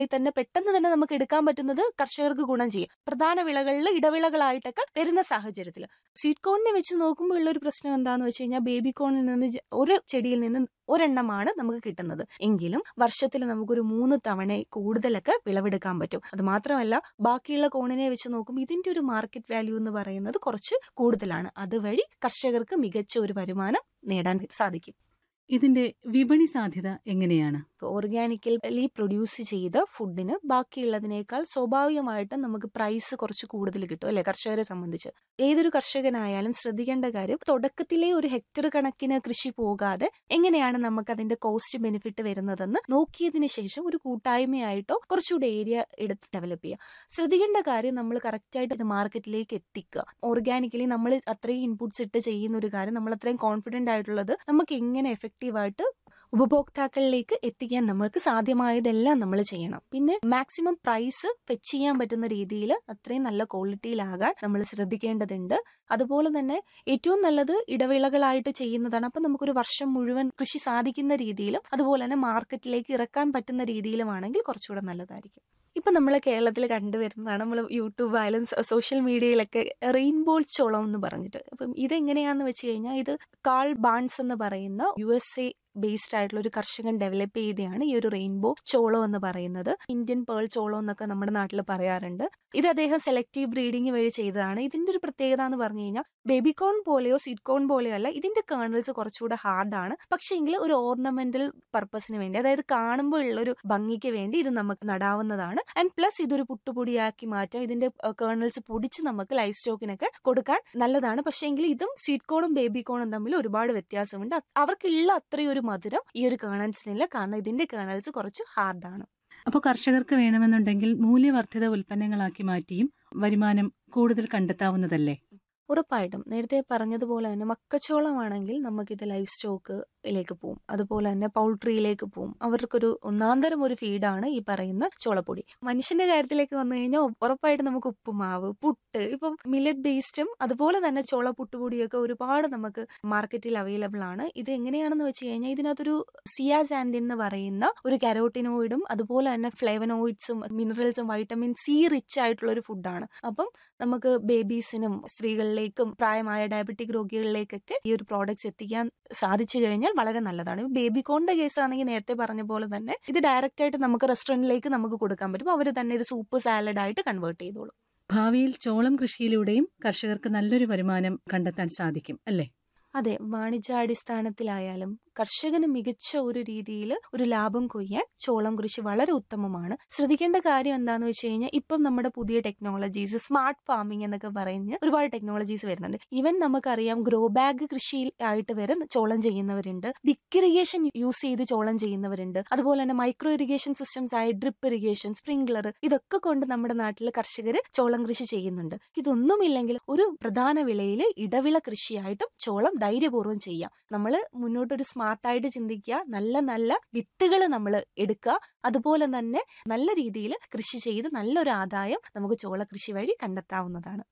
തന്നെ പെട്ടെന്ന് തന്നെ നമുക്ക് എടുക്കാൻ പറ്റുന്നത് കർഷകർക്ക് ഗുണം ചെയ്യും പ്രധാന വിളകളിൽ ഇടവിളകളായിട്ടൊക്കെ വരുന്ന സാഹചര്യത്തിൽ സ്വീറ്റ് കോണിനെ വെച്ച് നോക്കുമ്പോൾ ഉള്ള ഒരു പ്രശ്നം എന്താന്ന് വെച്ച് കഴിഞ്ഞാൽ ബേബി കോണിൽ നിന്ന് ജ- ഒരു ചെടിയിൽ നിന്ന് ഒരെണ്ണമാണ് നമുക്ക് കിട്ടുന്നത് എങ്കിലും വർഷത്തിൽ നമുക്കൊരു മൂന്ന് തവണ കൂടുതലൊക്കെ വിളവെടുക്കാൻ പറ്റും അത് മാത്രമല്ല ബാക്കിയുള്ള കോണിനെ വെച്ച് നോക്കുമ്പോൾ ഇതിന്റെ ഒരു മാർക്കറ്റ് വാല്യൂ എന്ന് പറയുന്നത് കുറച്ച് കൂടുതലാണ് അതുവഴി കർഷകർക്ക് മികച്ച ഒരു വരുമാനം നേടാൻ സാധിക്കും ഇതിന്റെ വിപണി സാധ്യത എങ്ങനെയാണ് ഓർഗാനിക്കലി പ്രൊഡ്യൂസ് ചെയ്ത ഫുഡിന് ബാക്കിയുള്ളതിനേക്കാൾ സ്വാഭാവികമായിട്ടും നമുക്ക് പ്രൈസ് കുറച്ച് കൂടുതൽ കിട്ടും അല്ലെ കർഷകരെ സംബന്ധിച്ച് ഏതൊരു കർഷകനായാലും ശ്രദ്ധിക്കേണ്ട കാര്യം തുടക്കത്തിലെ ഒരു ഹെക്ടർ കണക്കിന് കൃഷി പോകാതെ എങ്ങനെയാണ് നമുക്ക് അതിന്റെ കോസ്റ്റ് ബെനിഫിറ്റ് വരുന്നതെന്ന് നോക്കിയതിന് ശേഷം ഒരു കൂട്ടായ്മയായിട്ടോ കുറച്ചുകൂടെ ഏരിയ എടുത്ത് ഡെവലപ്പ് ചെയ്യുക ശ്രദ്ധിക്കേണ്ട കാര്യം നമ്മൾ കറക്റ്റായിട്ട് ഇത് മാർക്കറ്റിലേക്ക് എത്തിക്കുക ഓർഗാനിക്കലി നമ്മൾ അത്രയും ഇൻപുട്സ് ഇട്ട് ചെയ്യുന്ന ഒരു കാര്യം നമ്മൾ അത്രയും കോൺഫിഡന്റ് ആയിട്ടുള്ളത് നമുക്ക് എങ്ങനെ എഫക്റ്റീവായിട്ട് ഉപഭോക്താക്കളിലേക്ക് എത്തിക്കാൻ നമ്മൾക്ക് സാധ്യമായതെല്ലാം നമ്മൾ ചെയ്യണം പിന്നെ മാക്സിമം പ്രൈസ് ഫെച്ച് ചെയ്യാൻ പറ്റുന്ന രീതിയിൽ അത്രയും നല്ല ക്വാളിറ്റിയിലാകാൻ നമ്മൾ ശ്രദ്ധിക്കേണ്ടതുണ്ട് അതുപോലെ തന്നെ ഏറ്റവും നല്ലത് ഇടവിളകളായിട്ട് ചെയ്യുന്നതാണ് അപ്പം നമുക്കൊരു വർഷം മുഴുവൻ കൃഷി സാധിക്കുന്ന രീതിയിലും അതുപോലെ തന്നെ മാർക്കറ്റിലേക്ക് ഇറക്കാൻ പറ്റുന്ന രീതിയിലുമാണെങ്കിൽ കുറച്ചുകൂടെ നല്ലതായിരിക്കും ഇപ്പൊ നമ്മൾ കേരളത്തിൽ കണ്ടുവരുന്നതാണ് നമ്മൾ യൂട്യൂബ് ആയാലും സോഷ്യൽ മീഡിയയിലൊക്കെ റെയിൻബോ ചോളം എന്ന് പറഞ്ഞിട്ട് അപ്പം ഇതെങ്ങനെയാന്ന് വെച്ച് കഴിഞ്ഞാൽ ഇത് കാൾ ബാൺസ് എന്ന് പറയുന്ന യു എസ് എ ബേസ്ഡ് ആയിട്ടുള്ള ഒരു കർഷകൻ ഡെവലപ്പ് ചെയ്തതാണ് ഈ ഒരു റെയിൻബോ ചോളം എന്ന് പറയുന്നത് ഇന്ത്യൻ പേൾ ചോളം എന്നൊക്കെ നമ്മുടെ നാട്ടിൽ പറയാറുണ്ട് ഇത് അദ്ദേഹം സെലക്റ്റീവ് ബ്രീഡിംഗ് വഴി ചെയ്തതാണ് ഇതിന്റെ ഒരു പ്രത്യേകത എന്ന് പറഞ്ഞു കഴിഞ്ഞാൽ ബേബി കോൺ പോലെയോ സ്വീറ്റ് കോൺ പോലെയോ അല്ല ഇതിന്റെ കേണൽസ് കുറച്ചുകൂടെ ഹാർഡാണ് പക്ഷേങ്കിൽ ഒരു ഓർണമെന്റൽ പർപ്പസിന് വേണ്ടി അതായത് കാണുമ്പോൾ ഉള്ള ഒരു ഭംഗിക്ക് വേണ്ടി ഇത് നമുക്ക് നടാവുന്നതാണ് ആൻഡ് പ്ലസ് ഇതൊരു പുട്ടുപൊടിയാക്കി മാറ്റാം ഇതിന്റെ കേണൽസ് പൊടിച്ച് നമുക്ക് ലൈഫ് സ്റ്റോക്കിനൊക്കെ കൊടുക്കാൻ നല്ലതാണ് പക്ഷേങ്കിൽ ഇതും സ്വീറ്റ് കോണും ബേബി കോണും തമ്മിൽ ഒരുപാട് വ്യത്യാസമുണ്ട് അത് അവർക്കുള്ള അത്രയും ഒരു മധുരം ഈ ഒരു കേണൽസിനില്ല കാരണം ഇതിന്റെ കേണൽസ് കുറച്ച് ഹാർഡാണ് അപ്പോൾ കർഷകർക്ക് വേണമെന്നുണ്ടെങ്കിൽ മൂല്യവർദ്ധിത ഉൽപ്പന്നങ്ങളാക്കി മാറ്റിയും വരുമാനം കൂടുതൽ കണ്ടെത്താവുന്നതല്ലേ ഉറപ്പായിട്ടും നേരത്തെ പറഞ്ഞതുപോലെ തന്നെ മക്കച്ചോളമാണെങ്കിൽ നമുക്കിത് ലൈഫ് സ്റ്റോക്കിലേക്ക് പോവും അതുപോലെ തന്നെ പൗൾട്രിയിലേക്ക് പോവും അവർക്കൊരു ഒന്നാന്തരം ഒരു ഫീഡാണ് ഈ പറയുന്ന ചോളപ്പൊടി മനുഷ്യന്റെ കാര്യത്തിലേക്ക് വന്നു കഴിഞ്ഞാൽ ഉറപ്പായിട്ട് നമുക്ക് ഉപ്പുമാവ് പുട്ട് ഇപ്പം മില്ലറ്റ് ബേസ്ഡും അതുപോലെ തന്നെ ചോള പുട്ടുപൊടിയൊക്കെ ഒരുപാട് നമുക്ക് മാർക്കറ്റിൽ അവൈലബിൾ ആണ് ഇത് എങ്ങനെയാണെന്ന് വെച്ച് കഴിഞ്ഞാൽ ഇതിനകത്തൊരു സിയാസാൻഡിൻ എന്ന് പറയുന്ന ഒരു കരോട്ടിനോയിഡും അതുപോലെ തന്നെ ഫ്ലേവനോയിഡ്സും മിനറൽസും വൈറ്റമിൻ സി റിച്ച് ആയിട്ടുള്ള ഒരു ഫുഡാണ് അപ്പം നമുക്ക് ബേബീസിനും സ്ത്രീകളിലേക്കും പ്രായമായ ഡയബറ്റിക് രോഗികളിലേക്കൊക്കെ ഈ ഒരു പ്രോഡക്ട്സ് എത്തിക്കാൻ സാധിച്ചു കഴിഞ്ഞാൽ വളരെ നല്ലതാണ് ബേബി കോണിന്റെ കേസ് ആണെങ്കിൽ നേരത്തെ പറഞ്ഞ പോലെ തന്നെ ഇത് ഡയറക്റ്റ് ആയിട്ട് നമുക്ക് റെസ്റ്റോറന്റിലേക്ക് നമുക്ക് കൊടുക്കാൻ പറ്റും അവർ തന്നെ ഇത് സൂപ്പ് സാലഡ് ആയിട്ട് കൺവേർട്ട് ചെയ്തോളും ഭാവിയിൽ ചോളം കൃഷിയിലൂടെയും കർഷകർക്ക് നല്ലൊരു വരുമാനം കണ്ടെത്താൻ സാധിക്കും അല്ലേ അതെ വാണിജ്യാടിസ്ഥാനത്തിലായാലും കർഷകന് മികച്ച ഒരു രീതിയിൽ ഒരു ലാഭം കൊയ്യാൻ ചോളം കൃഷി വളരെ ഉത്തമമാണ് ശ്രദ്ധിക്കേണ്ട കാര്യം എന്താന്ന് വെച്ച് കഴിഞ്ഞാൽ ഇപ്പം നമ്മുടെ പുതിയ ടെക്നോളജീസ് സ്മാർട്ട് ഫാമിംഗ് എന്നൊക്കെ പറഞ്ഞ് ഒരുപാട് ടെക്നോളജീസ് വരുന്നുണ്ട് ഈവൻ നമുക്കറിയാം ഗ്രോ ബാഗ് കൃഷിയിൽ ആയിട്ട് വരെ ചോളം ചെയ്യുന്നവരുണ്ട് ഡിക്ക് ഇറിഗേഷൻ യൂസ് ചെയ്ത് ചോളം ചെയ്യുന്നവരുണ്ട് അതുപോലെ തന്നെ മൈക്രോ ഇറിഗേഷൻ സിസ്റ്റംസ് ആയ ഡ്രിപ്പ് ഇറിഗേഷൻ സ്പ്രിംഗ്ലർ ഇതൊക്കെ കൊണ്ട് നമ്മുടെ നാട്ടിൽ കർഷകർ ചോളം കൃഷി ചെയ്യുന്നുണ്ട് ഇതൊന്നുമില്ലെങ്കിൽ ഒരു പ്രധാന വിളയിൽ ഇടവിള കൃഷിയായിട്ടും ചോളം ധൈര്യപൂർവ്വം ചെയ്യാം നമ്മൾ മുന്നോട്ടൊരു സ്മാർട്ടായിട്ട് ചിന്തിക്കുക നല്ല നല്ല വിത്തുകൾ നമ്മൾ എടുക്കുക അതുപോലെ തന്നെ നല്ല രീതിയിൽ കൃഷി ചെയ്ത് നല്ലൊരു ആദായം നമുക്ക് ചോള കൃഷി വഴി കണ്ടെത്താവുന്നതാണ്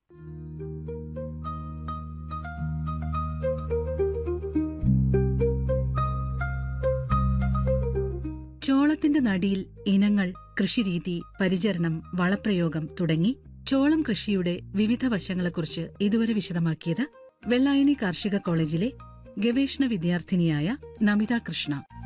ചോളത്തിന്റെ നടിയിൽ ഇനങ്ങൾ കൃഷിരീതി പരിചരണം വളപ്രയോഗം തുടങ്ങി ചോളം കൃഷിയുടെ വിവിധ വശങ്ങളെക്കുറിച്ച് ഇതുവരെ വിശദമാക്കിയത് വെള്ളായണി കാർഷിക കോളേജിലെ ഗവേഷണ വിദ്യാർത്ഥിനിയായ നമിത കൃഷ്ണ